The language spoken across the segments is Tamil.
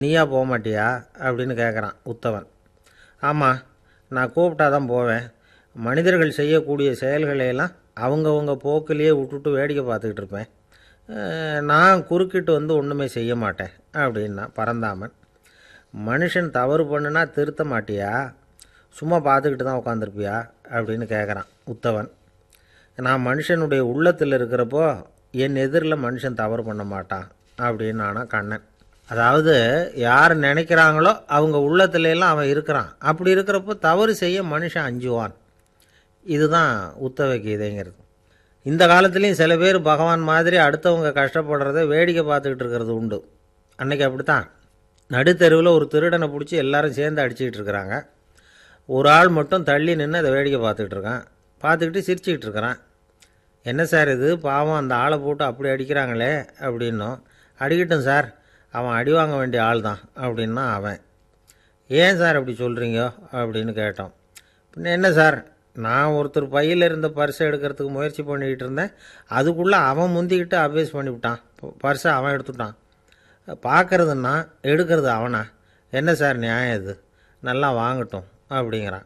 நீயா போக மாட்டியா அப்படின்னு கேட்குறான் உத்தவன் ஆமாம் நான் கூப்பிட்டா தான் போவேன் மனிதர்கள் செய்யக்கூடிய செயல்களை எல்லாம் அவங்கவங்க போக்கிலேயே விட்டுட்டு வேடிக்கை பார்த்துக்கிட்டு இருப்பேன் அஹ், நான் குறுக்கிட்டு வந்து ஒன்றுமே செய்ய மாட்டேன் அப்படின்னா பரந்தாமன் மனுஷன் தவறு பண்ணுனா திருத்த மாட்டியா சும்மா பார்த்துக்கிட்டு தான் உட்காந்துருப்பியா அப்படின்னு கேட்குறான் உத்தவன் நான் மனுஷனுடைய உள்ளத்தில் இருக்கிறப்போ என் எதிரில் மனுஷன் தவறு பண்ண மாட்டான் அப்படின்னு ஆனா கண்ணன் அதாவது யார் நினைக்கிறாங்களோ அவங்க உள்ளத்துல எல்லாம் அவன் இருக்கிறான் அப்படி இருக்கிறப்போ தவறு செய்ய மனுஷன் அஞ்சுவான் இதுதான் உத்தவ கீதைங்கிறது இந்த காலத்துலேயும் சில பேர் பகவான் மாதிரி அடுத்தவங்க கஷ்டப்படுறத வேடிக்கை பார்த்துக்கிட்டு இருக்கிறது உண்டு அன்னைக்கு அப்படித்தான் நடுத்தெருவில் ஒரு திருடனை பிடிச்சி எல்லாரும் சேர்ந்து அடிச்சுக்கிட்டு இருக்கிறாங்க ஒரு ஆள் மட்டும் தள்ளி நின்று அதை வேடிக்கை பார்த்துக்கிட்டு இருக்கான் பார்த்துக்கிட்டு சிரிச்சுக்கிட்டு இருக்கிறான் என்ன சார் இது பாவம் அந்த ஆளை போட்டு அப்படி அடிக்கிறாங்களே அப்படின்னோம் அடிக்கட்டும் சார் அவன் அடி வாங்க வேண்டிய ஆள் தான் அப்படின்னா அவன் ஏன் சார் அப்படி சொல்கிறீங்க அப்படின்னு கேட்டோம் பின்ன என்ன சார் நான் ஒருத்தர் பையில் இருந்த பர்ஸை எடுக்கிறதுக்கு முயற்சி பண்ணிக்கிட்டு இருந்தேன் அதுக்குள்ளே அவன் முந்திக்கிட்டு அபேஸ் பண்ணிவிட்டான் பர்ஸை அவன் எடுத்துட்டான் பார்க்கறதுன்னா எடுக்கிறது அவனா என்ன சார் நியாயம் இது நல்லா வாங்கட்டும் அப்படிங்கிறான்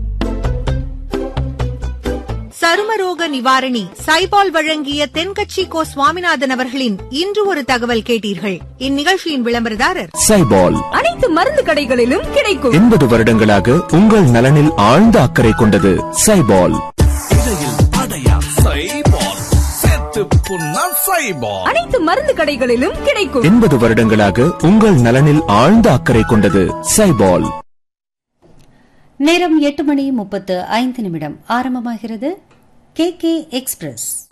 சருமரோக நிவாரணி சைபால் வழங்கிய தென்கட்சி கோ சுவாமிநாதன் அவர்களின் இன்று ஒரு தகவல் கேட்டீர்கள் இந்நிகழ்ச்சியின் விளம்பரதாரர் சைபால் அனைத்து மருந்து கடைகளிலும் கிடைக்கும் எண்பது வருடங்களாக உங்கள் நலனில் ஆழ்ந்த அக்கறை கொண்டது சைபால் அனைத்து மருந்து கடைகளிலும் கிடைக்கும் எண்பது வருடங்களாக உங்கள் நலனில் ஆழ்ந்த அக்கறை கொண்டது சைபால் நேரம் எட்டு மணி முப்பத்து ஐந்து நிமிடம் ஆரம்பமாகிறது கே கே எக்ஸ்பிரஸ்